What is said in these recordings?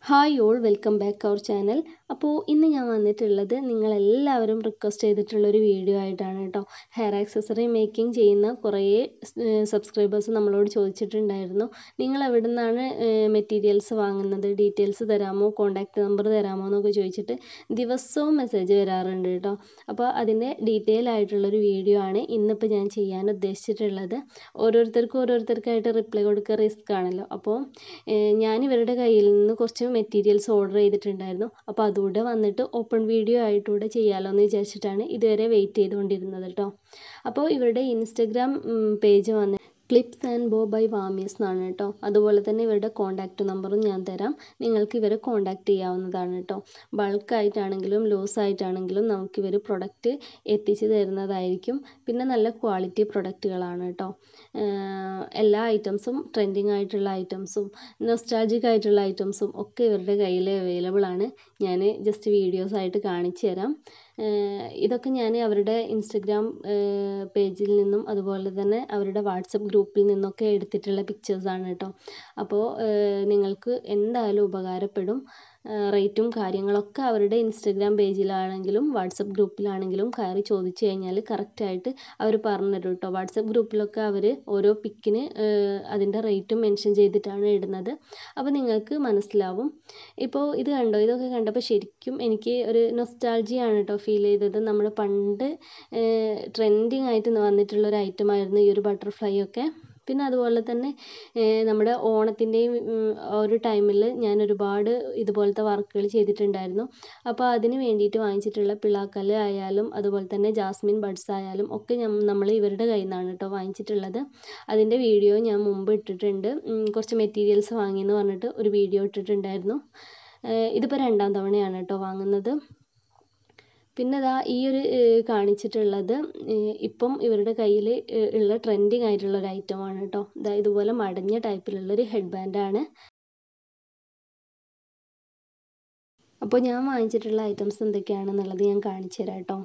hi all welcome back our channel അപ്പോൾ ഇന്ന് ഞാൻ വന്നിട്ടുള്ളത് നിങ്ങളെല്ലാവരും റിക്വസ്റ്റ് ചെയ്തിട്ടുള്ളൊരു വീഡിയോ ആയിട്ടാണ് കേട്ടോ ഹെയർ ആക്സസറി മേക്കിംഗ് ചെയ്യുന്ന കുറേ സബ്സ്ക്രൈബേഴ്സ് നമ്മളോട് ചോദിച്ചിട്ടുണ്ടായിരുന്നു നിങ്ങൾ എവിടെ നിന്നാണ് മെറ്റീരിയൽസ് വാങ്ങുന്നത് ഡീറ്റെയിൽസ് തരാമോ കോൺടാക്റ്റ് നമ്പർ തരാമോ എന്നൊക്കെ ചോദിച്ചിട്ട് ദിവസവും മെസ്സേജ് വരാറുണ്ട് കേട്ടോ അപ്പോൾ അതിൻ്റെ ഡീറ്റെയിൽ ആയിട്ടുള്ളൊരു വീഡിയോ ആണ് ഇന്നിപ്പോൾ ഞാൻ ചെയ്യാൻ ഉദ്ദേശിച്ചിട്ടുള്ളത് ഓരോരുത്തർക്കും ഓരോരുത്തർക്കായിട്ട് റിപ്ലൈ കൊടുക്കുക റിസ്ക് ആണല്ലോ അപ്പോൾ ഞാൻ ഇവരുടെ കയ്യിൽ നിന്ന് കുറച്ച് മെറ്റീരിയൽസ് ഓർഡർ ചെയ്തിട്ടുണ്ടായിരുന്നു അപ്പോൾ അതുകൂടെ വന്നിട്ട് ഓപ്പൺ വീഡിയോ ആയിട്ടൂടെ ചെയ്യാമല്ലോ എന്ന് വിചാരിച്ചിട്ടാണ് ഇതുവരെ വെയിറ്റ് ചെയ്തുകൊണ്ടിരുന്നത് കേട്ടോ അപ്പോൾ ഇവരുടെ ഇൻസ്റ്റഗ്രാം പേജ് വന്ന് ക്ലിപ്സ് ആൻഡ് ബോ ബൈ വാമീസ് എന്നാണ് കേട്ടോ അതുപോലെ തന്നെ ഇവരുടെ കോൺടാക്റ്റ് നമ്പറും ഞാൻ തരാം നിങ്ങൾക്ക് ഇവരെ കോൺടാക്റ്റ് ചെയ്യാവുന്നതാണ് കേട്ടോ ബൾക്കായിട്ടാണെങ്കിലും ലൂസ് ആയിട്ടാണെങ്കിലും നമുക്ക് ഇവർ പ്രൊഡക്റ്റ് എത്തിച്ചു തരുന്നതായിരിക്കും പിന്നെ നല്ല ക്വാളിറ്റി പ്രൊഡക്റ്റുകളാണ് കേട്ടോ എല്ലാ ഐറ്റംസും ട്രെൻഡിങ് ആയിട്ടുള്ള ഐറ്റംസും നൊസ്റ്റാൾജിക് ആയിട്ടുള്ള ഐറ്റംസും ഒക്കെ ഇവരുടെ കയ്യിൽ അവൈലബിൾ ആണ് ഞാൻ ജസ്റ്റ് വീഡിയോസ് ആയിട്ട് കാണിച്ചു തരാം ഇതൊക്കെ ഞാൻ അവരുടെ ഇൻസ്റ്റഗ്രാം പേജിൽ നിന്നും അതുപോലെ തന്നെ അവരുടെ വാട്സപ്പ് ഗ്രൂപ്പിൽ നിന്നൊക്കെ എടുത്തിട്ടുള്ള പിക്ചേഴ്സാണ് കേട്ടോ അപ്പോൾ നിങ്ങൾക്ക് എന്തായാലും ഉപകാരപ്പെടും റേറ്റും കാര്യങ്ങളൊക്കെ അവരുടെ ഇൻസ്റ്റഗ്രാം പേജിലാണെങ്കിലും വാട്സപ്പ് ഗ്രൂപ്പിലാണെങ്കിലും കയറി ചോദിച്ചു കഴിഞ്ഞാൽ കറക്റ്റായിട്ട് അവർ പറഞ്ഞു തരും കേട്ടോ വാട്സപ്പ് ഗ്രൂപ്പിലൊക്കെ അവർ ഓരോ പിക്കിന് അതിൻ്റെ റേറ്റും മെൻഷൻ ചെയ്തിട്ടാണ് ഇടുന്നത് അപ്പോൾ നിങ്ങൾക്ക് മനസ്സിലാവും ഇപ്പോൾ ഇത് കണ്ടോ ഇതൊക്കെ കണ്ടപ്പോൾ ശരിക്കും എനിക്ക് ഒരു നൊസ്റ്റാൾജിയാണ് കേട്ടോ ഫീൽ ചെയ്തത് നമ്മൾ പണ്ട് ട്രെൻഡിങ് ആയിട്ട് വന്നിട്ടുള്ള ഒരു ഐറ്റമായിരുന്നു ഈ ഒരു ബട്ടർഫ്ലൈ ഒക്കെ പിന്നെ അതുപോലെ തന്നെ നമ്മുടെ ഓണത്തിൻ്റെയും ഒരു ടൈമിൽ ഞാൻ ഒരുപാട് ഇതുപോലത്തെ വർക്കുകൾ ചെയ്തിട്ടുണ്ടായിരുന്നു അപ്പോൾ അതിന് വേണ്ടിയിട്ട് വാങ്ങിച്ചിട്ടുള്ള പിള്ളാക്കല്ല് ആയാലും അതുപോലെ തന്നെ ജാസ്മിൻ ബഡ്സ് ആയാലും ഒക്കെ നമ്മൾ ഇവരുടെ കയ്യിൽ നിന്നാണ് കേട്ടോ വാങ്ങിച്ചിട്ടുള്ളത് അതിൻ്റെ വീഡിയോ ഞാൻ മുമ്പ് ഇട്ടിട്ടുണ്ട് കുറച്ച് മെറ്റീരിയൽസ് വാങ്ങിയെന്ന് പറഞ്ഞിട്ട് ഒരു വീഡിയോ ഇട്ടിട്ടുണ്ടായിരുന്നു ഇതിപ്പോൾ രണ്ടാം തവണയാണ് കേട്ടോ വാങ്ങുന്നത് പിന്നെ ഇതാ ഈ ഒരു കാണിച്ചിട്ടുള്ളത് ഇപ്പം ഇവരുടെ കയ്യിൽ ഉള്ള ട്രെൻഡിങ് ആയിട്ടുള്ള ഒരു ഐറ്റമാണ് കേട്ടോ ഇതാ ഇതുപോലെ മടഞ്ഞ ടൈപ്പിലുള്ളൊരു ഹെഡ് ബാൻഡാണ് അപ്പോൾ ഞാൻ വാങ്ങിച്ചിട്ടുള്ള ഐറ്റംസ് എന്തൊക്കെയാണെന്നുള്ളത് ഞാൻ കാണിച്ചു തരാം കേട്ടോ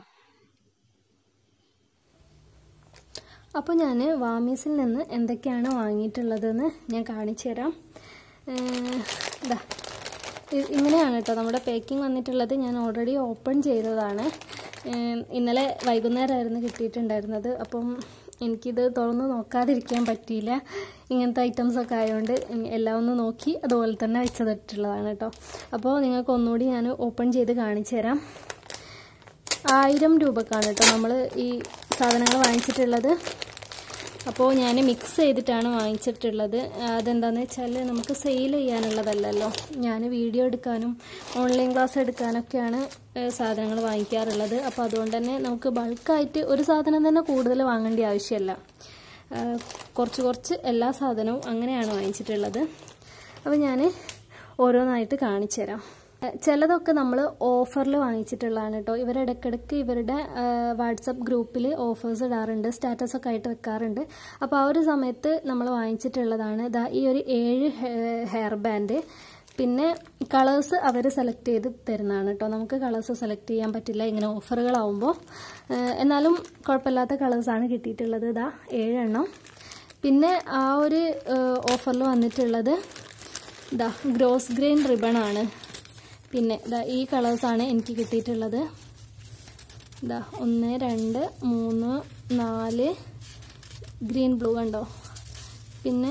അപ്പോൾ ഞാൻ വാമീസിൽ നിന്ന് എന്തൊക്കെയാണ് വാങ്ങിയിട്ടുള്ളതെന്ന് ഞാൻ കാണിച്ചു തരാം ഇതാ ഇങ്ങനെയാണ് കേട്ടോ നമ്മുടെ പാക്കിംഗ് വന്നിട്ടുള്ളത് ഞാൻ ഓൾറെഡി ഓപ്പൺ ചെയ്തതാണ് ഇന്നലെ വൈകുന്നേരമായിരുന്നു കിട്ടിയിട്ടുണ്ടായിരുന്നത് അപ്പം എനിക്കിത് തുറന്ന് നോക്കാതിരിക്കാൻ പറ്റിയില്ല ഇങ്ങനത്തെ ഐറ്റംസൊക്കെ ആയതുകൊണ്ട് എല്ലാം ഒന്ന് നോക്കി അതുപോലെ തന്നെ വെച്ചതിട്ടുള്ളതാണ് കേട്ടോ അപ്പോൾ നിങ്ങൾക്ക് ഒന്നുകൂടി ഞാൻ ഓപ്പൺ ചെയ്ത് കാണിച്ചു തരാം ആയിരം രൂപക്കാണ് കേട്ടോ നമ്മൾ ഈ സാധനങ്ങൾ വാങ്ങിച്ചിട്ടുള്ളത് അപ്പോൾ ഞാൻ മിക്സ് ചെയ്തിട്ടാണ് വാങ്ങിച്ചിട്ടുള്ളത് അതെന്താണെന്ന് വെച്ചാൽ നമുക്ക് സെയിൽ ചെയ്യാനുള്ളതല്ലല്ലോ ഞാൻ വീഡിയോ എടുക്കാനും ഓൺലൈൻ ക്ലാസ് എടുക്കാനൊക്കെയാണ് സാധനങ്ങൾ വാങ്ങിക്കാറുള്ളത് അപ്പോൾ അതുകൊണ്ട് തന്നെ നമുക്ക് ബൾക്കായിട്ട് ഒരു സാധനം തന്നെ കൂടുതൽ വാങ്ങേണ്ട ആവശ്യമല്ല കുറച്ച് കുറച്ച് എല്ലാ സാധനവും അങ്ങനെയാണ് വാങ്ങിച്ചിട്ടുള്ളത് അപ്പോൾ ഞാൻ ഓരോന്നായിട്ട് കാണിച്ചു തരാം ചിലതൊക്കെ നമ്മൾ ഓഫറിൽ വാങ്ങിച്ചിട്ടുള്ളതാണ് കേട്ടോ ഇവർ ഇടയ്ക്കിടയ്ക്ക് ഇവരുടെ വാട്സപ്പ് ഗ്രൂപ്പിൽ ഓഫേഴ്സ് ഇടാറുണ്ട് സ്റ്റാറ്റസ് ഒക്കെ ആയിട്ട് വെക്കാറുണ്ട് അപ്പോൾ ആ ഒരു സമയത്ത് നമ്മൾ വാങ്ങിച്ചിട്ടുള്ളതാണ് ഇതാ ഈ ഒരു ഏഴ് ഹെയർ ബാൻഡ് പിന്നെ കളേഴ്സ് അവർ സെലക്ട് ചെയ്ത് തരുന്നതാണ് കേട്ടോ നമുക്ക് കളേഴ്സ് സെലക്ട് ചെയ്യാൻ പറ്റില്ല ഇങ്ങനെ ഓഫറുകളാവുമ്പോൾ എന്നാലും കുഴപ്പമില്ലാത്ത കളേഴ്സാണ് കിട്ടിയിട്ടുള്ളത് ഇതാ ഏഴെണ്ണം പിന്നെ ആ ഒരു ഓഫറിൽ വന്നിട്ടുള്ളത് ഇതാ ഗ്രോസ് ഗ്രെയിൻ റിബണാണ് പിന്നെ ഇതാ ഈ കളേഴ്സാണ് എനിക്ക് കിട്ടിയിട്ടുള്ളത് ഇതാ ഒന്ന് രണ്ട് മൂന്ന് നാല് ഗ്രീൻ ബ്ലൂ കണ്ടോ പിന്നെ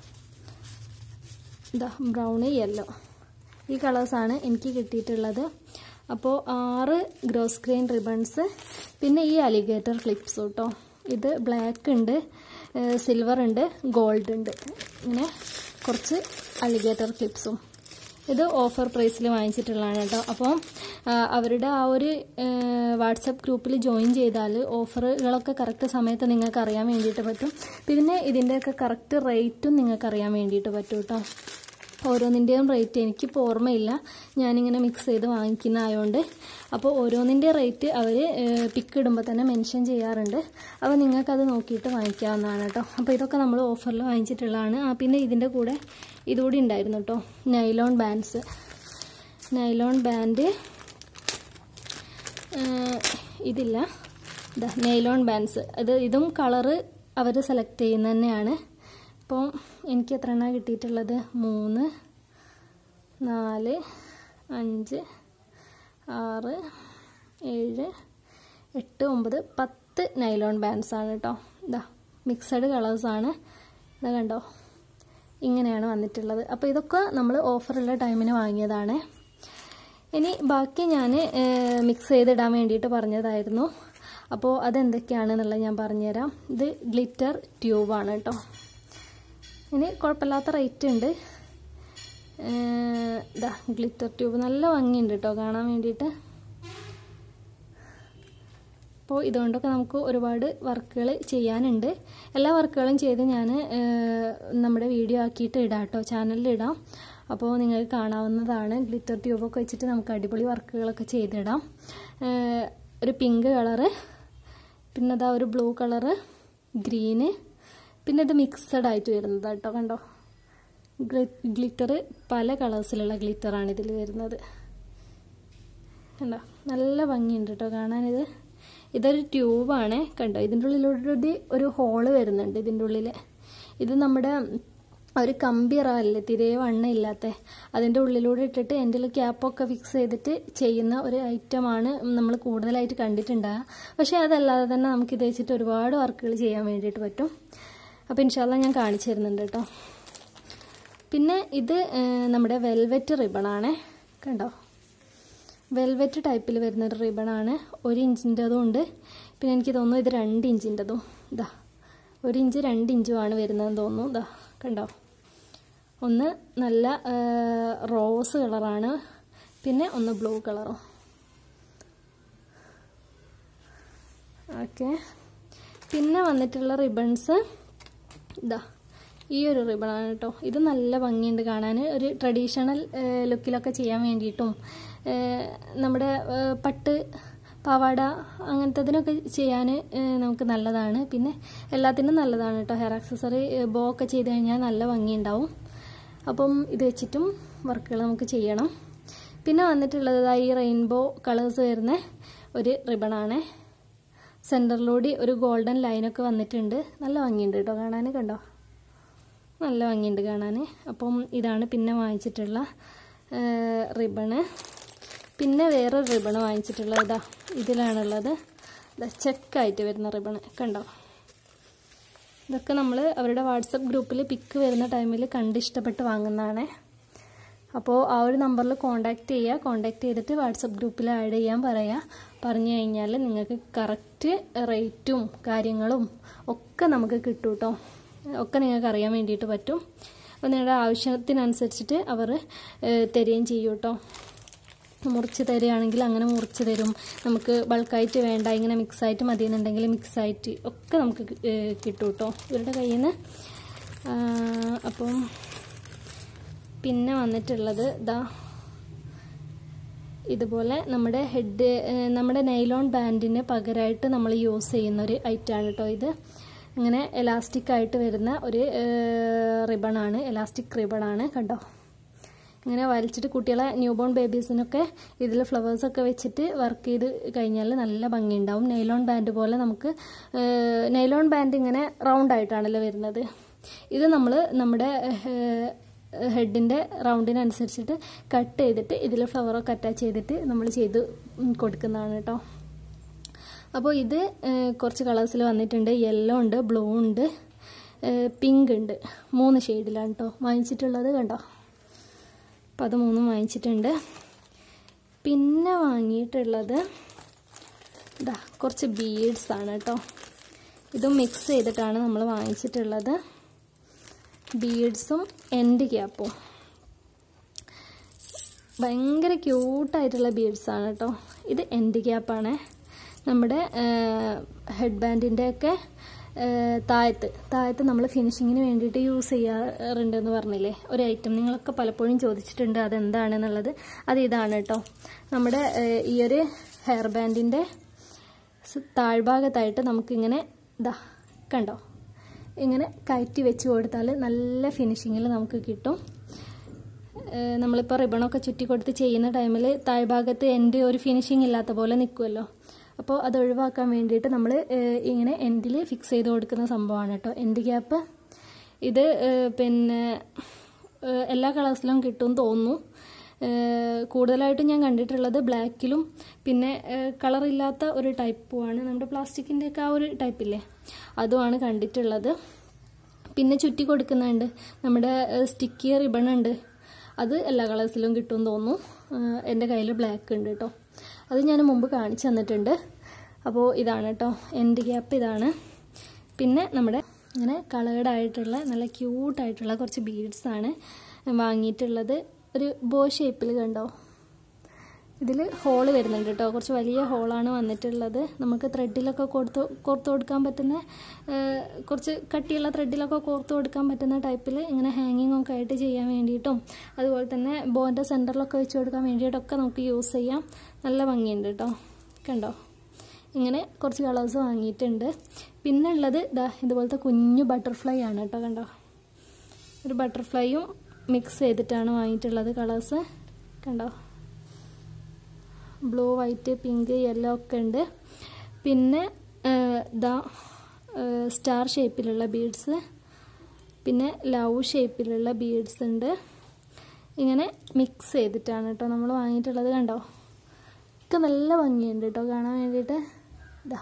ഇതാ ബ്രൗണ് യെല്ലോ ഈ കളേഴ്സാണ് എനിക്ക് കിട്ടിയിട്ടുള്ളത് അപ്പോൾ ആറ് ഗ്രോസ് ഗ്രെയിൻ റിബൺസ് പിന്നെ ഈ അലിഗേറ്റർ ക്ലിപ്സ് കേട്ടോ ഇത് ബ്ലാക്ക് ഉണ്ട് സിൽവർ ഉണ്ട് ഗോൾഡ് ഉണ്ട് ഇങ്ങനെ കുറച്ച് അലിഗേറ്റർ ക്ലിപ്സും ഇത് ഓഫർ പ്രൈസിൽ വാങ്ങിച്ചിട്ടുള്ളതാണ് കേട്ടോ അപ്പോൾ അവരുടെ ആ ഒരു വാട്സപ്പ് ഗ്രൂപ്പിൽ ജോയിൻ ചെയ്താൽ ഓഫറുകളൊക്കെ കറക്റ്റ് സമയത്ത് നിങ്ങൾക്ക് അറിയാൻ വേണ്ടിയിട്ട് പറ്റും പിന്നെ ഇതിൻ്റെയൊക്കെ കറക്റ്റ് റേറ്റും നിങ്ങൾക്ക് അറിയാൻ വേണ്ടിയിട്ട് പറ്റും കേട്ടോ ഓരോന്നിൻ്റെയും റേറ്റ് എനിക്കിപ്പോൾ ഓർമ്മയില്ല ഞാനിങ്ങനെ മിക്സ് ചെയ്ത് വാങ്ങിക്കുന്ന ആയതുകൊണ്ട് അപ്പോൾ ഓരോന്നിൻ്റെ റേറ്റ് അവർ പിക്ക് ഇടുമ്പോൾ തന്നെ മെൻഷൻ ചെയ്യാറുണ്ട് അപ്പോൾ നിങ്ങൾക്കത് നോക്കിയിട്ട് വാങ്ങിക്കാവുന്നതാണ് കേട്ടോ അപ്പോൾ ഇതൊക്കെ നമ്മൾ ഓഫറിൽ വാങ്ങിച്ചിട്ടുള്ളതാണ് ആ പിന്നെ ഇതിൻ്റെ കൂടെ ഇതുകൂടി ഉണ്ടായിരുന്നു കേട്ടോ നൈലോൺ ബാൻഡ്സ് നൈലോൺ ബാൻഡ് ഇതില്ല ഇതാ നൈലോൺ ബാൻഡ്സ് അത് ഇതും കളറ് അവർ സെലക്ട് ചെയ്യുന്ന തന്നെയാണ് അപ്പോൾ എനിക്ക് എത്ര എണ്ണ കിട്ടിയിട്ടുള്ളത് മൂന്ന് നാല് അഞ്ച് ആറ് ഏഴ് എട്ട് ഒമ്പത് പത്ത് നൈലോൺ ബാൻഡ്സ് ആണ് കേട്ടോ ഇതാ മിക്സഡ് കളേഴ്സാണ് ഇതാ കണ്ടോ ഇങ്ങനെയാണ് വന്നിട്ടുള്ളത് അപ്പോൾ ഇതൊക്കെ നമ്മൾ ഓഫറുള്ള ടൈമിന് വാങ്ങിയതാണ് ഇനി ബാക്കി ഞാൻ മിക്സ് ചെയ്തിടാൻ വേണ്ടിയിട്ട് പറഞ്ഞതായിരുന്നു അപ്പോൾ അതെന്തൊക്കെയാണെന്നുള്ളത് ഞാൻ പറഞ്ഞുതരാം ഇത് ഗ്ലിറ്റർ ട്യൂബാണ് കേട്ടോ ഇനി കുഴപ്പമില്ലാത്ത റേറ്റ് ഉണ്ട് ഇതാ ഗ്ലിറ്റർ ട്യൂബ് നല്ല ഭംഗിയുണ്ട് കേട്ടോ കാണാൻ വേണ്ടിയിട്ട് അപ്പോൾ ഇതുകൊണ്ടൊക്കെ നമുക്ക് ഒരുപാട് വർക്കുകൾ ചെയ്യാനുണ്ട് എല്ലാ വർക്കുകളും ചെയ്ത് ഞാൻ നമ്മുടെ വീഡിയോ ആക്കിയിട്ട് ഇടാം കേട്ടോ ചാനലിൽ ഇടാം അപ്പോൾ നിങ്ങൾക്ക് കാണാവുന്നതാണ് ഗ്ലിറ്റർ ട്യൂബൊക്കെ വെച്ചിട്ട് നമുക്ക് അടിപൊളി വർക്കുകളൊക്കെ ചെയ്തിടാം ഒരു പിങ്ക് കളറ് പിന്നെ അതാ ഒരു ബ്ലൂ കളറ് ഗ്രീന് പിന്നെ ഇത് മിക്സഡ് ആയിട്ട് വരുന്നത് കേട്ടോ കണ്ടോ ഗ്ലിറ്റർ പല കളേഴ്സിലുള്ള ഗ്ലിറ്ററാണ് ഇതിൽ വരുന്നത് കണ്ടോ നല്ല ഭംഗിയുണ്ട് കേട്ടോ കാണാനിത് ഇതൊരു ട്യൂബാണ് കണ്ടോ ഇതിൻ്റെ ഉള്ളിലൂടെ ഒരു ഹോള് വരുന്നുണ്ട് ഇതിൻ്റെ ഉള്ളിൽ ഇത് നമ്മുടെ ഒരു കമ്പിയറല്ലേ തിരെ വണ്ണ ഇല്ലാത്ത അതിൻ്റെ ഉള്ളിലൂടെ ഇട്ടിട്ട് എൻ്റെ ക്യാപ്പൊക്കെ ഫിക്സ് ചെയ്തിട്ട് ചെയ്യുന്ന ഒരു ഐറ്റമാണ് നമ്മൾ കൂടുതലായിട്ട് കണ്ടിട്ടുണ്ടാകുക പക്ഷേ അതല്ലാതെ തന്നെ നമുക്ക് ഇത് വെച്ചിട്ട് ഒരുപാട് വർക്കുകൾ ചെയ്യാൻ വേണ്ടിയിട്ട് പറ്റും അപ്പോൾ ഇൻഷാല്ല ഞാൻ കാണിച്ചു തരുന്നുണ്ട് കേട്ടോ പിന്നെ ഇത് നമ്മുടെ വെൽവെറ്റ് റിബണാണ് കണ്ടോ വെൽവെറ്റ് ടൈപ്പിൽ വരുന്നൊരു റിബണാണ് ഒരു ഇഞ്ചിൻ്റെതും ഉണ്ട് പിന്നെ എനിക്ക് തോന്നുന്നു ഇത് രണ്ട് ഇഞ്ചിൻ്റെതും ഇതാ ഒരു ഇഞ്ച് രണ്ട് ഇഞ്ചുമാണ് വരുന്നതെന്ന് തോന്നുന്നു ഇതാ കണ്ടോ ഒന്ന് നല്ല റോസ് കളറാണ് പിന്നെ ഒന്ന് ബ്ലൂ കളറും ഓക്കെ പിന്നെ വന്നിട്ടുള്ള റിബൺസ് ഇതാ ഈ ഒരു റിബണാണ് കേട്ടോ ഇത് നല്ല ഭംഗിയുണ്ട് കാണാൻ ഒരു ട്രഡീഷണൽ ലുക്കിലൊക്കെ ചെയ്യാൻ വേണ്ടിയിട്ടും നമ്മുടെ പട്ട് പാവാട അങ്ങനത്തതിനൊക്കെ ചെയ്യാൻ നമുക്ക് നല്ലതാണ് പിന്നെ എല്ലാത്തിനും നല്ലതാണ് കേട്ടോ ഹെയർ ആക്സസറി ബോ ഒക്കെ ചെയ്ത് കഴിഞ്ഞാൽ നല്ല ഭംഗിയുണ്ടാവും അപ്പം ഇത് വെച്ചിട്ടും വർക്കുകൾ നമുക്ക് ചെയ്യണം പിന്നെ വന്നിട്ടുള്ളത് ഈ റെയിൻബോ കളേഴ്സ് വരുന്ന ഒരു റിബണാണ് സെൻറ്ററിലൂടെ ഒരു ഗോൾഡൻ ലൈനൊക്കെ വന്നിട്ടുണ്ട് നല്ല ഭംഗിയുണ്ട് കേട്ടോ കാണാൻ കണ്ടോ നല്ല ഭംഗിയുണ്ട് കാണാൻ അപ്പം ഇതാണ് പിന്നെ വാങ്ങിച്ചിട്ടുള്ള റിബണ് പിന്നെ വേറെ റിബണ് വാങ്ങിച്ചിട്ടുള്ളത് ഇതാ ഇതിലാണുള്ളത് ഇതാ ചെക്കായിട്ട് വരുന്ന റിബണ് കണ്ടോ ഇതൊക്കെ നമ്മൾ അവരുടെ വാട്സപ്പ് ഗ്രൂപ്പിൽ പിക്ക് വരുന്ന ടൈമിൽ കണ്ട് ഇഷ്ടപ്പെട്ട് വാങ്ങുന്നതാണ് അപ്പോൾ ആ ഒരു നമ്പറിൽ കോൺടാക്റ്റ് ചെയ്യുക കോൺടാക്റ്റ് ചെയ്തിട്ട് വാട്സപ്പ് ഗ്രൂപ്പിൽ ആഡ് ചെയ്യാൻ പറയുക പറഞ്ഞു കഴിഞ്ഞാൽ നിങ്ങൾക്ക് കറക്റ്റ് റേറ്റും കാര്യങ്ങളും ഒക്കെ നമുക്ക് കിട്ടും കേട്ടോ ഒക്കെ നിങ്ങൾക്ക് അറിയാൻ വേണ്ടിയിട്ട് പറ്റും അപ്പോൾ നിങ്ങളുടെ ആവശ്യത്തിനനുസരിച്ചിട്ട് അവർ തരികയും ചെയ്യും കേട്ടോ മുറിച്ച് തരികയാണെങ്കിൽ അങ്ങനെ മുറിച്ച് തരും നമുക്ക് ബൾക്കായിട്ട് വേണ്ട ഇങ്ങനെ മിക്സായിട്ട് മതി എന്നുണ്ടെങ്കിൽ മിക്സായിട്ട് ഒക്കെ നമുക്ക് കിട്ടും കേട്ടോ ഇവരുടെ കയ്യിൽ നിന്ന് അപ്പം പിന്നെ വന്നിട്ടുള്ളത് ഇതാ ഇതുപോലെ നമ്മുടെ ഹെഡ് നമ്മുടെ നൈലോൺ ബാൻഡിന് പകരമായിട്ട് നമ്മൾ യൂസ് ചെയ്യുന്ന ഒരു ഐറ്റമാണ് കേട്ടോ ഇത് ഇങ്ങനെ എലാസ്റ്റിക് ആയിട്ട് വരുന്ന ഒരു റിബണാണ് എലാസ്റ്റിക് റിബണാണ് കണ്ടോ ഇങ്ങനെ വലിച്ചിട്ട് കുട്ടികളെ ന്യൂ ബോൺ ബേബീസിനൊക്കെ ഇതിൽ ഫ്ലവേഴ്സൊക്കെ വെച്ചിട്ട് വർക്ക് ചെയ്ത് കഴിഞ്ഞാൽ നല്ല ഭംഗിയുണ്ടാവും നൈലോൺ ബാൻഡ് പോലെ നമുക്ക് നൈലോൺ ബാൻഡ് ഇങ്ങനെ റൗണ്ട് ആയിട്ടാണല്ലോ വരുന്നത് ഇത് നമ്മൾ നമ്മുടെ ഹെഡിൻ്റെ റൗണ്ടിനനുസരിച്ചിട്ട് കട്ട് ചെയ്തിട്ട് ഇതിൽ ഫ്ലവറൊക്കെ അറ്റാച്ച് ചെയ്തിട്ട് നമ്മൾ ചെയ്ത് കൊടുക്കുന്നതാണ് കേട്ടോ അപ്പോൾ ഇത് കുറച്ച് കളേഴ്സിൽ വന്നിട്ടുണ്ട് യെല്ലോ ഉണ്ട് ബ്ലൂ ഉണ്ട് പിങ്ക് ഉണ്ട് മൂന്ന് ഷെയ്ഡിലാണ് കേട്ടോ വാങ്ങിച്ചിട്ടുള്ളത് കണ്ടോ അപ്പോൾ അത് മൂന്നും വാങ്ങിച്ചിട്ടുണ്ട് പിന്നെ വാങ്ങിയിട്ടുള്ളത് ഇതാ കുറച്ച് ബീഡ്സ് ആണ് കേട്ടോ ഇതും മിക്സ് ചെയ്തിട്ടാണ് നമ്മൾ വാങ്ങിച്ചിട്ടുള്ളത് ബീഡ്സും എൻഡ് ക്യാപ്പും ഭയങ്കര ക്യൂട്ടായിട്ടുള്ള ബീഡ്സാണ് കേട്ടോ ഇത് എൻഡ് ക്യാപ്പാണ് നമ്മുടെ ഹെഡ് ബാൻഡിൻ്റെയൊക്കെ താഴത്ത് താഴത്ത് നമ്മൾ ഫിനിഷിങ്ങിന് വേണ്ടിയിട്ട് യൂസ് ചെയ്യാറുണ്ട് എന്ന് പറഞ്ഞില്ലേ ഒരു ഐറ്റം നിങ്ങളൊക്കെ പലപ്പോഴും ചോദിച്ചിട്ടുണ്ട് അതെന്താണെന്നുള്ളത് അത് ഇതാണ് കേട്ടോ നമ്മുടെ ഈ ഒരു ഹെയർ ബാൻഡിൻ്റെ താഴ്ഭാഗത്തായിട്ട് നമുക്കിങ്ങനെ ഇതാ കണ്ടോ ഇങ്ങനെ കയറ്റി വെച്ച് കൊടുത്താൽ നല്ല ഫിനിഷിങ്ങിൽ നമുക്ക് കിട്ടും നമ്മളിപ്പോൾ റിബണൊക്കെ ചുറ്റി കൊടുത്ത് ചെയ്യുന്ന ടൈമിൽ താഴ്ഭാഗത്ത് എൻ്റെ ഒരു ഫിനിഷിങ് ഇല്ലാത്ത പോലെ നിൽക്കുമല്ലോ അപ്പോൾ അത് ഒഴിവാക്കാൻ വേണ്ടിയിട്ട് നമ്മൾ ഇങ്ങനെ എൻഡിൽ ഫിക്സ് ചെയ്ത് കൊടുക്കുന്ന സംഭവമാണ് കേട്ടോ എൻഡ് ക്യാപ്പ് ഇത് പിന്നെ എല്ലാ കളേഴ്സിലും കിട്ടും തോന്നുന്നു കൂടുതലായിട്ടും ഞാൻ കണ്ടിട്ടുള്ളത് ബ്ലാക്കിലും പിന്നെ കളറില്ലാത്ത ഒരു ടൈപ്പുമാണ് നമ്മുടെ പ്ലാസ്റ്റിക്കിൻ്റെയൊക്കെ ആ ഒരു ടൈപ്പില്ലേ അതുമാണ് കണ്ടിട്ടുള്ളത് പിന്നെ ചുറ്റി കൊടുക്കുന്നുണ്ട് നമ്മുടെ സ്റ്റിക്കി റിബൺ ഉണ്ട് അത് എല്ലാ കളേഴ്സിലും കിട്ടുമെന്ന് തോന്നുന്നു എൻ്റെ കയ്യിൽ ബ്ലാക്ക് ഉണ്ട് കേട്ടോ അത് ഞാൻ മുമ്പ് കാണിച്ചു തന്നിട്ടുണ്ട് അപ്പോൾ ഇതാണ് കേട്ടോ എൻ്റെ ഗ്യാപ്പ് ഇതാണ് പിന്നെ നമ്മുടെ ഇങ്ങനെ കളേർഡ് ആയിട്ടുള്ള നല്ല ക്യൂട്ടായിട്ടുള്ള കുറച്ച് ബീഡ്സ് ആണ് വാങ്ങിയിട്ടുള്ളത് ഒരു ബോ ഷേപ്പിൽ കണ്ടോ ഇതിൽ ഹോള് വരുന്നുണ്ട് കേട്ടോ കുറച്ച് വലിയ ഹോളാണ് വന്നിട്ടുള്ളത് നമുക്ക് ത്രെഡിലൊക്കെ കൊടുത്ത് കോർത്ത് കൊടുക്കാൻ പറ്റുന്ന കുറച്ച് കട്ടിയുള്ള ത്രെഡിലൊക്കെ കോർത്ത് കൊടുക്കാൻ പറ്റുന്ന ടൈപ്പിൽ ഇങ്ങനെ ഹാങ്ങിങ് ഒക്കെ ആയിട്ട് ചെയ്യാൻ വേണ്ടിയിട്ടും അതുപോലെ തന്നെ ബോൻ്റെ സെൻറ്ററിലൊക്കെ വെച്ച് കൊടുക്കാൻ വേണ്ടിയിട്ടൊക്കെ നമുക്ക് യൂസ് ചെയ്യാം നല്ല ഭംഗിയുണ്ട് കേട്ടോ കണ്ടോ ഇങ്ങനെ കുറച്ച് കളേഴ്സ് വാങ്ങിയിട്ടുണ്ട് പിന്നെ ഉള്ളത് ഇതാ ഇതുപോലത്തെ കുഞ്ഞു ബട്ടർഫ്ലൈ ആണ് കേട്ടോ കണ്ടോ ഒരു ബട്ടർഫ്ലൈയും മിക്സ് ചെയ്തിട്ടാണ് വാങ്ങിയിട്ടുള്ളത് കളേഴ്സ് കണ്ടോ ബ്ലൂ വൈറ്റ് പിങ്ക് യെല്ലോ ഒക്കെ ഉണ്ട് പിന്നെ ദാ സ്റ്റാർ ഷേപ്പിലുള്ള ബീഡ്സ് പിന്നെ ലവ് ഷേപ്പിലുള്ള ബീഡ്സ് ഉണ്ട് ഇങ്ങനെ മിക്സ് ചെയ്തിട്ടാണ് കേട്ടോ നമ്മൾ വാങ്ങിയിട്ടുള്ളത് കണ്ടോ ഒക്കെ നല്ല ഭംഗിയുണ്ട് കേട്ടോ കാണാൻ വേണ്ടിയിട്ട് ഇതാ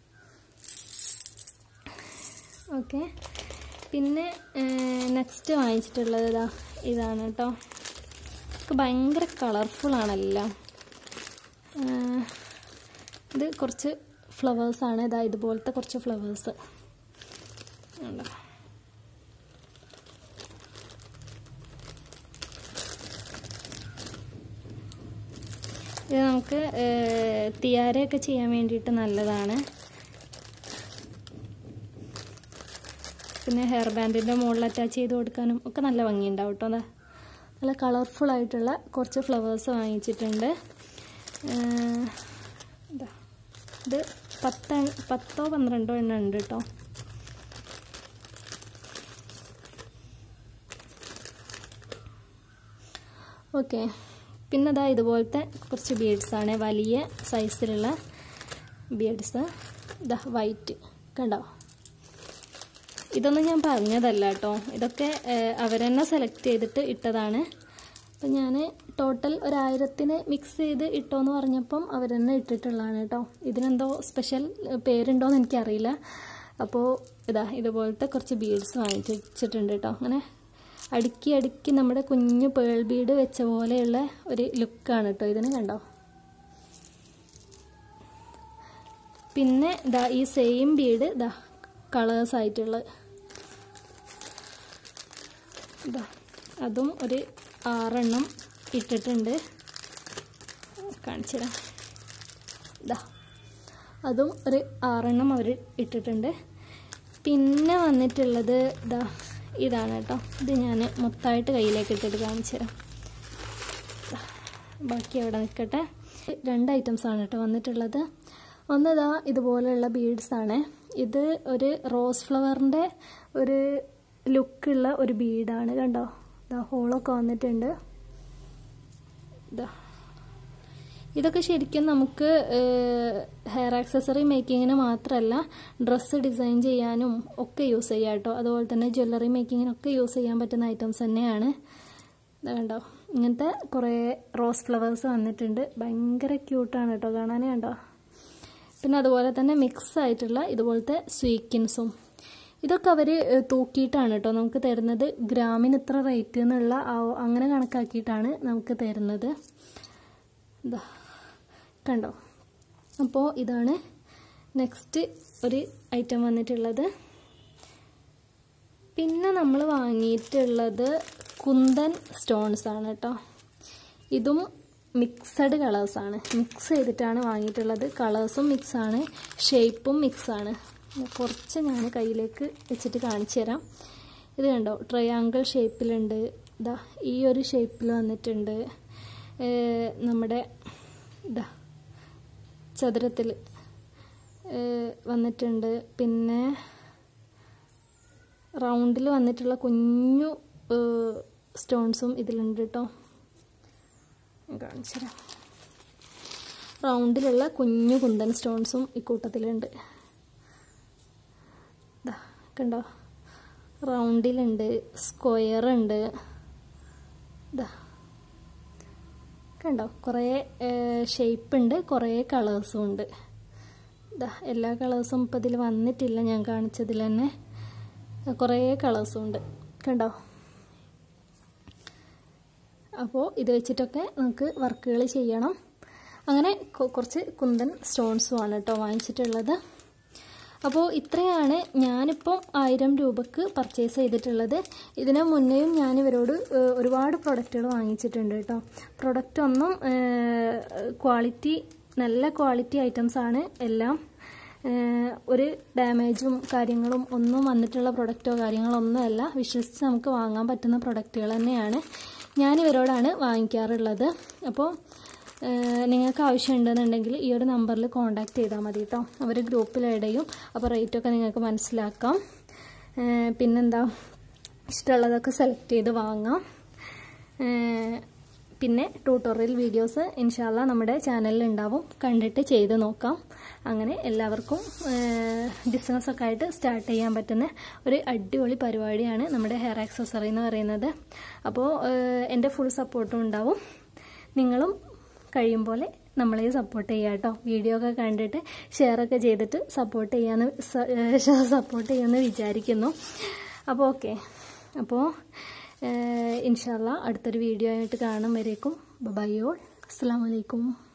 ഓക്കെ പിന്നെ നെക്സ്റ്റ് വാങ്ങിച്ചിട്ടുള്ളത് ഇതാ ഇതാണ് കേട്ടോ ഒക്കെ ഭയങ്കര കളർഫുള്ളാണെല്ലാം ഇത് കുറച്ച് ഫ്ലവേഴ്സാണ് ഇതാ ഇതുപോലത്തെ കുറച്ച് ഫ്ലവേഴ്സ് ഉണ്ടോ ഇത് നമുക്ക് തിയാരയൊക്കെ ചെയ്യാൻ വേണ്ടിയിട്ട് നല്ലതാണ് പിന്നെ ഹെയർ ബാൻഡിൻ്റെ മുകളിൽ അറ്റാച്ച് ചെയ്ത് കൊടുക്കാനും ഒക്കെ നല്ല ഭംഗിയുണ്ടാവും കേട്ടോ അതാ നല്ല കളർഫുൾ ആയിട്ടുള്ള കുറച്ച് ഫ്ലവേഴ്സ് വാങ്ങിച്ചിട്ടുണ്ട് ഇതാ ഇത് പത്ത് പത്തോ പന്ത്രണ്ടോ എണ്ണം ഉണ്ട് കേട്ടോ ഓക്കെ പിന്നെ അതാ ഇതുപോലത്തെ കുറച്ച് ബീഡ്സാണ് വലിയ സൈസിലുള്ള ബീഡ്സ് ഇതാ വൈറ്റ് കണ്ടോ ഇതൊന്നും ഞാൻ പറഞ്ഞതല്ല കേട്ടോ ഇതൊക്കെ അവരെന്നെ സെലക്ട് ചെയ്തിട്ട് ഇട്ടതാണ് അപ്പം ഞാൻ ടോട്ടൽ ഒരായിരത്തിന് മിക്സ് ചെയ്ത് ഇട്ടോന്ന് പറഞ്ഞപ്പം അവരെന്നെ ഇട്ടിട്ടുള്ളതാണ് കേട്ടോ ഇതിനെന്തോ സ്പെഷ്യൽ പേരുണ്ടോയെന്ന് എനിക്കറിയില്ല അപ്പോൾ ഇതാ ഇതുപോലത്തെ കുറച്ച് ബീഡ്സ് വാങ്ങിച്ച് വെച്ചിട്ടുണ്ട് കേട്ടോ അങ്ങനെ അടുക്കി അടുക്കി നമ്മുടെ കുഞ്ഞു പേൾ ബീഡ് വെച്ച പോലെയുള്ള ഒരു ലുക്കാണ് കേട്ടോ ഇതിന് കണ്ടോ പിന്നെ ഇതാ ഈ സെയിം ബീഡ് ഇതാ കളേഴ്സ് ആയിട്ടുള്ള ഇതാ അതും ഒരു ആറെണ്ണം ഇട്ടിട്ടുണ്ട് കാണിച്ചുതരാം ഇതാ അതും ഒരു ആറെണ്ണം അവർ ഇട്ടിട്ടുണ്ട് പിന്നെ വന്നിട്ടുള്ളത് ഇതാ ഇതാണ് കേട്ടോ ഇത് ഞാൻ മൊത്തമായിട്ട് കയ്യിലേക്ക് ഇട്ടിട്ട് കാണിച്ചു തരാം ബാക്കി അവിടെ നിൽക്കട്ടെ രണ്ട് ഐറ്റംസ് ആണ് കേട്ടോ വന്നിട്ടുള്ളത് ഒന്നിതാ ഇതുപോലെയുള്ള ബീഡ്സ് ആണ് ഇത് ഒരു റോസ് ഫ്ലവറിൻ്റെ ഒരു ലുക്കുള്ള ഒരു ബീഡാണ് കണ്ടോ ഇതാ ഹോളൊക്കെ വന്നിട്ടുണ്ട് ഇതാ ഇതൊക്കെ ശരിക്കും നമുക്ക് ഹെയർ ആക്സസറി മേക്കിങ്ങിന് മാത്രമല്ല ഡ്രസ്സ് ഡിസൈൻ ചെയ്യാനും ഒക്കെ യൂസ് ചെയ്യാം കേട്ടോ അതുപോലെ തന്നെ ജ്വല്ലറി മേക്കിങ്ങിനൊക്കെ യൂസ് ചെയ്യാൻ പറ്റുന്ന ഐറ്റംസ് തന്നെയാണ് ഇതാ കണ്ടോ ഇങ്ങനത്തെ കുറേ റോസ് ഫ്ലവേഴ്സ് വന്നിട്ടുണ്ട് ഭയങ്കര ക്യൂട്ടാണ് കേട്ടോ കാണാൻ കണ്ടോ പിന്നെ അതുപോലെ തന്നെ മിക്സ് ആയിട്ടുള്ള ഇതുപോലത്തെ സ്വീക്കിൻസും ഇതൊക്കെ അവർ തൂക്കിയിട്ടാണ് കേട്ടോ നമുക്ക് തരുന്നത് ഗ്രാമിന് ഇത്ര റേറ്റ് എന്നുള്ള അങ്ങനെ കണക്കാക്കിയിട്ടാണ് നമുക്ക് തരുന്നത് ഇതാ കണ്ടോ അപ്പോൾ ഇതാണ് നെക്സ്റ്റ് ഒരു ഐറ്റം വന്നിട്ടുള്ളത് പിന്നെ നമ്മൾ വാങ്ങിയിട്ടുള്ളത് കുന്തൻ സ്റ്റോൺസ് ആണ് കേട്ടോ ഇതും മിക്സഡ് കളേഴ്സാണ് മിക്സ് ചെയ്തിട്ടാണ് വാങ്ങിയിട്ടുള്ളത് കളേഴ്സും മിക്സാണ് ഷേപ്പും മിക്സാണ് കുറച്ച് ഞാൻ കയ്യിലേക്ക് വെച്ചിട്ട് കാണിച്ചു തരാം ഇത് കണ്ടോ ട്രയാങ്കിൾ ഷേപ്പിലുണ്ട് ഇതാ ഈ ഒരു ഷേപ്പിൽ വന്നിട്ടുണ്ട് നമ്മുടെ ഇതാ ചതുരത്തിൽ വന്നിട്ടുണ്ട് പിന്നെ റൗണ്ടിൽ വന്നിട്ടുള്ള കുഞ്ഞു സ്റ്റോൺസും ഇതിലുണ്ട് കേട്ടോ കാണിച്ചു തരാം റൗണ്ടിലുള്ള കുഞ്ഞു കുന്തൻ സ്റ്റോൺസും ഇക്കൂട്ടത്തിലുണ്ട് ഇതാ കണ്ടോ റൗണ്ടിലുണ്ട് സ്ക്വയർ ഉണ്ട് ഇതാ കണ്ടോ കുറേ ഷേപ്പ് ഉണ്ട് കുറേ കളേഴ്സും ഉണ്ട് ഇതാ എല്ലാ കളേഴ്സും ഇപ്പം ഇതിൽ വന്നിട്ടില്ല ഞാൻ കാണിച്ചതിൽ തന്നെ കുറേ കളേഴ്സും ഉണ്ട് കണ്ടോ അപ്പോൾ ഇത് വെച്ചിട്ടൊക്കെ നമുക്ക് വർക്കുകൾ ചെയ്യണം അങ്ങനെ കുറച്ച് കുന്തൻ സ്റ്റോൺസും ആണ് കേട്ടോ വാങ്ങിച്ചിട്ടുള്ളത് അപ്പോൾ ഇത്രയാണ് ഞാനിപ്പം ആയിരം രൂപക്ക് പർച്ചേസ് ചെയ്തിട്ടുള്ളത് ഇതിന് മുന്നേയും ഞാൻ ഇവരോട് ഒരുപാട് പ്രൊഡക്റ്റുകൾ വാങ്ങിച്ചിട്ടുണ്ട് കേട്ടോ പ്രൊഡക്റ്റ് ഒന്നും ക്വാളിറ്റി നല്ല ക്വാളിറ്റി ഐറ്റംസ് ആണ് എല്ലാം ഒരു ഡാമേജും കാര്യങ്ങളും ഒന്നും വന്നിട്ടുള്ള പ്രൊഡക്റ്റോ കാര്യങ്ങളോ ഒന്നുമല്ല വിശ്വസിച്ച് നമുക്ക് വാങ്ങാൻ പറ്റുന്ന പ്രൊഡക്റ്റുകൾ തന്നെയാണ് ഞാൻ ഇവരോടാണ് വാങ്ങിക്കാറുള്ളത് അപ്പോൾ നിങ്ങൾക്ക് ആവശ്യമുണ്ടെന്നുണ്ടെങ്കിൽ ഈ ഒരു നമ്പറിൽ കോൺടാക്റ്റ് ചെയ്താൽ മതി കേട്ടോ അവർ ഗ്രൂപ്പിലിടയും അപ്പോൾ റേറ്റൊക്കെ നിങ്ങൾക്ക് മനസ്സിലാക്കാം പിന്നെന്താ ഇഷ്ടമുള്ളതൊക്കെ സെലക്ട് ചെയ്ത് വാങ്ങാം പിന്നെ ട്യൂട്ടോറിയൽ വീഡിയോസ് ഇൻഷാല്ല നമ്മുടെ ചാനലിൽ ഉണ്ടാവും കണ്ടിട്ട് ചെയ്ത് നോക്കാം അങ്ങനെ എല്ലാവർക്കും ബിസിനസ്സൊക്കെ ആയിട്ട് സ്റ്റാർട്ട് ചെയ്യാൻ പറ്റുന്ന ഒരു അടിപൊളി പരിപാടിയാണ് നമ്മുടെ ഹെയർ ആക്സസറി എന്ന് പറയുന്നത് അപ്പോൾ എൻ്റെ ഫുൾ സപ്പോർട്ടും ഉണ്ടാവും നിങ്ങളും കഴിയും പോലെ നമ്മളെ സപ്പോർട്ട് ചെയ്യുക കേട്ടോ വീഡിയോ ഒക്കെ കണ്ടിട്ട് ഷെയർ ഒക്കെ ചെയ്തിട്ട് സപ്പോർട്ട് ചെയ്യാന്ന് സപ്പോർട്ട് ചെയ്യാമെന്ന് വിചാരിക്കുന്നു അപ്പോൾ ഓക്കെ അപ്പോൾ ഇൻഷാല്ല അടുത്തൊരു വീഡിയോ ആയിട്ട് കാണും വരേക്കും ബൈ ഓൾ അസ്സാം വലൈക്കും